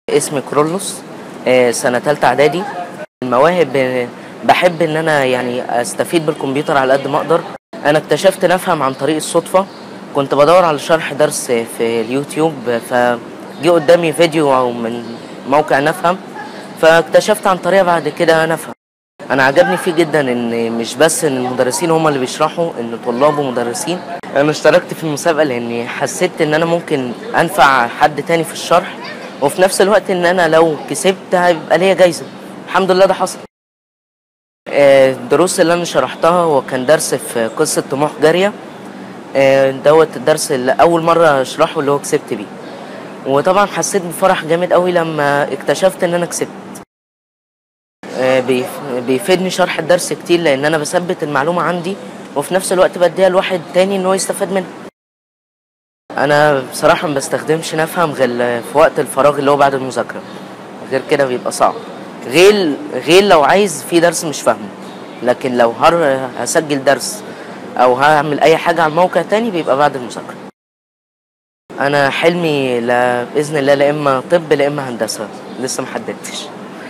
اسمي كرولوس آه، سنة تالتة إعدادي المواهب آه، بحب إن أنا يعني أستفيد بالكمبيوتر على قد ما أقدر أنا اكتشفت نفهم عن طريق الصدفة كنت بدور على شرح درس في اليوتيوب فجي قدامي فيديو أو من موقع نفهم فاكتشفت عن طريقة بعد كده نفهم أنا عجبني فيه جدا إن مش بس إن المدرسين هم اللي بيشرحوا إن طلاب ومدرسين أنا اشتركت في المسابقة لأني حسيت إن أنا ممكن أنفع حد تاني في الشرح وفي نفس الوقت ان انا لو كسبت هيبقى ليا جايزه الحمد لله ده حصل آه، الدروس اللي انا شرحتها هو كان درس في قصه طموح جاريه آه، دوت الدرس اللي اول مره اشرحه اللي هو كسبت بيه وطبعا حسيت بفرح جامد قوي لما اكتشفت ان انا كسبت آه، بيف- بيفيدني شرح الدرس كتير لان انا بثبت المعلومه عندي وفي نفس الوقت بديها لواحد تاني ان هو يستفاد منها انا بصراحه ما بستخدمش نفهم غير في وقت الفراغ اللي هو بعد المذاكره غير كده بيبقى صعب غير غير لو عايز في درس مش فاهمه لكن لو هر هسجل درس او هعمل اي حاجه على الموقع تاني بيبقى بعد المذاكره انا حلمي لا باذن الله لا اما طب لا اما هندسه لسه محددتش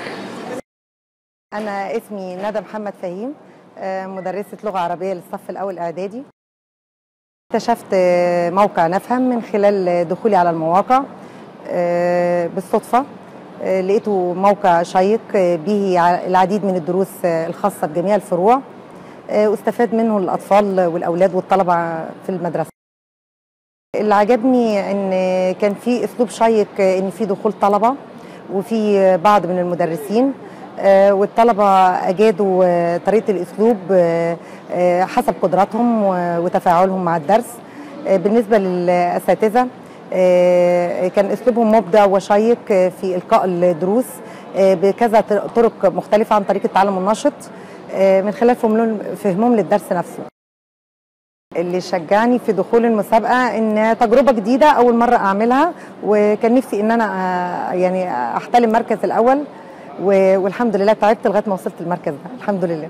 أنا اسمي ندى محمد فهيم آه، مدرسة لغة عربية للصف الأول إعدادي اكتشفت آه، موقع نفهم من خلال دخولي على المواقع آه، بالصدفة آه، لقيته موقع شيق آه، به ع- العديد من الدروس آه، الخاصة بجميع الفروع آه، واستفاد منه الأطفال والأولاد والطلبة في المدرسة اللي عجبني ان كان في اسلوب شيق ان في دخول طلبه وفي بعض من المدرسين آه، والطلبه اجادوا آه، طريقه الاسلوب آه، آه، حسب قدراتهم و- وتفاعلهم مع الدرس آه، بالنسبه للاساتذه آه، كان اسلوبهم مبدع وشيق آه، في القاء الدروس آه، بكذا طرق مختلفه عن طريق التعلم النشط آه، من خلال فهمهم فهمهم للدرس نفسه اللي شجعني في دخول المسابقه ان تجربه جديده اول مره اعملها وكان نفسي ان انا آه، يعني احتل المركز الاول و- والحمد لله تعبت لغايه ما وصلت المركز ده الحمد لله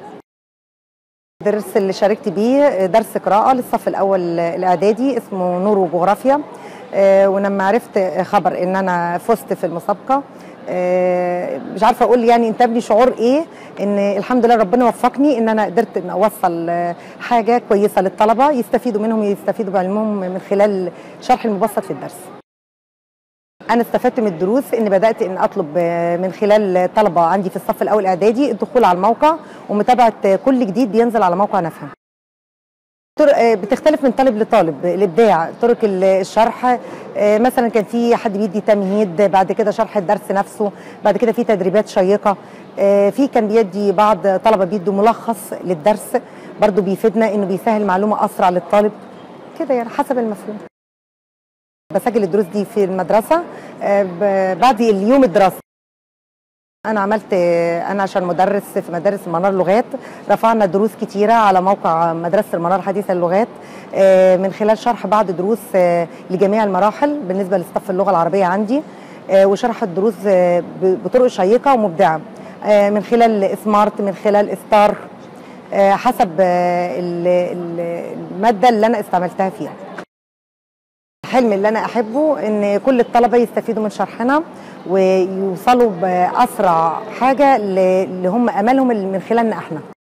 الدرس اللي شاركت بيه درس قراءه للصف الاول الاعدادي اسمه نور وجغرافيا آه، ولما عرفت خبر ان انا فزت في المسابقه آه، مش عارفه اقول يعني انتابني شعور ايه ان الحمد لله ربنا وفقني ان انا قدرت ان اوصل آه، حاجه كويسه للطلبه يستفيدوا منهم يستفيدوا بعلمهم من خلال شرح المبسط في الدرس انا استفدت من الدروس ان بدات ان اطلب آه، من خلال طلبه عندي في الصف الاول اعدادي الدخول على الموقع ومتابعه آه، كل جديد بينزل على موقع نفهم طرق آه، بتختلف من طالب لطالب الابداع طرق ال- الشرح آه، مثلا كان في حد بيدي تمهيد بعد كده شرح الدرس نفسه بعد كده في تدريبات شيقه آه، في كان بيدي بعض طلبه بيدوا ملخص للدرس برضو بيفيدنا انه بيسهل معلومه اسرع للطالب كده يعني حسب المفهوم بسجل الدروس دي في المدرسه آه، ب- بعد اليوم الدراسي انا عملت انا عشان مدرس في مدارس المنار لغات رفعنا دروس كتيره على موقع مدرسه المنار حديث اللغات آه، من خلال شرح بعض دروس آه، لجميع المراحل بالنسبه لصف اللغه العربيه عندي آه، وشرح الدروس آه، ب- بطرق شيقه ومبدعه آه، من خلال سمارت من خلال ستار آه، حسب آه، ال- ال- الماده اللي انا استعملتها فيها الحلم اللي انا احبه ان كل الطلبه يستفيدوا من شرحنا ويوصلوا باسرع حاجه ل- اللي هم املهم من خلالنا احنا